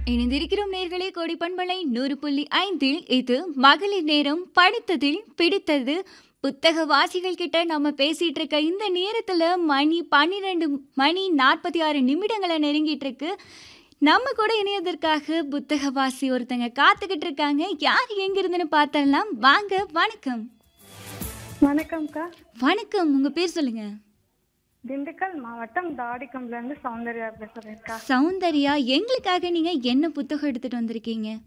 இணைந்திருக்கிறோம் நேர்களே கோடி பண்பலை நூறு புள்ளி ஐந்தில் இது மகளிர் நேரம் படித்ததில் பிடித்தது புத்தக வாசிகள் கிட்ட நம்ம பேசிட்டு இருக்க இந்த நேரத்துல மணி பன்னிரெண்டு மணி நாற்பத்தி ஆறு நிமிடங்களை நெருங்கிட்டு இருக்கு நம்ம கூட இணையதற்காக புத்தக வாசி ஒருத்தங்க காத்துக்கிட்டு இருக்காங்க யார் எங்க இருந்துன்னு பார்த்தரலாம் வாங்க வணக்கம் வணக்கம்க்கா வணக்கம் உங்க பேர் சொல்லுங்க திண்டுக்கல் மாவட்டம் தாடிக்கம்ல இருந்து சௌந்தர்யா பேசுறேன்க்கா சௌந்தர்யா எங்களுக்காக நீங்க என்ன புத்தகம் எடுத்துட்டு வந்திருக்கீங்க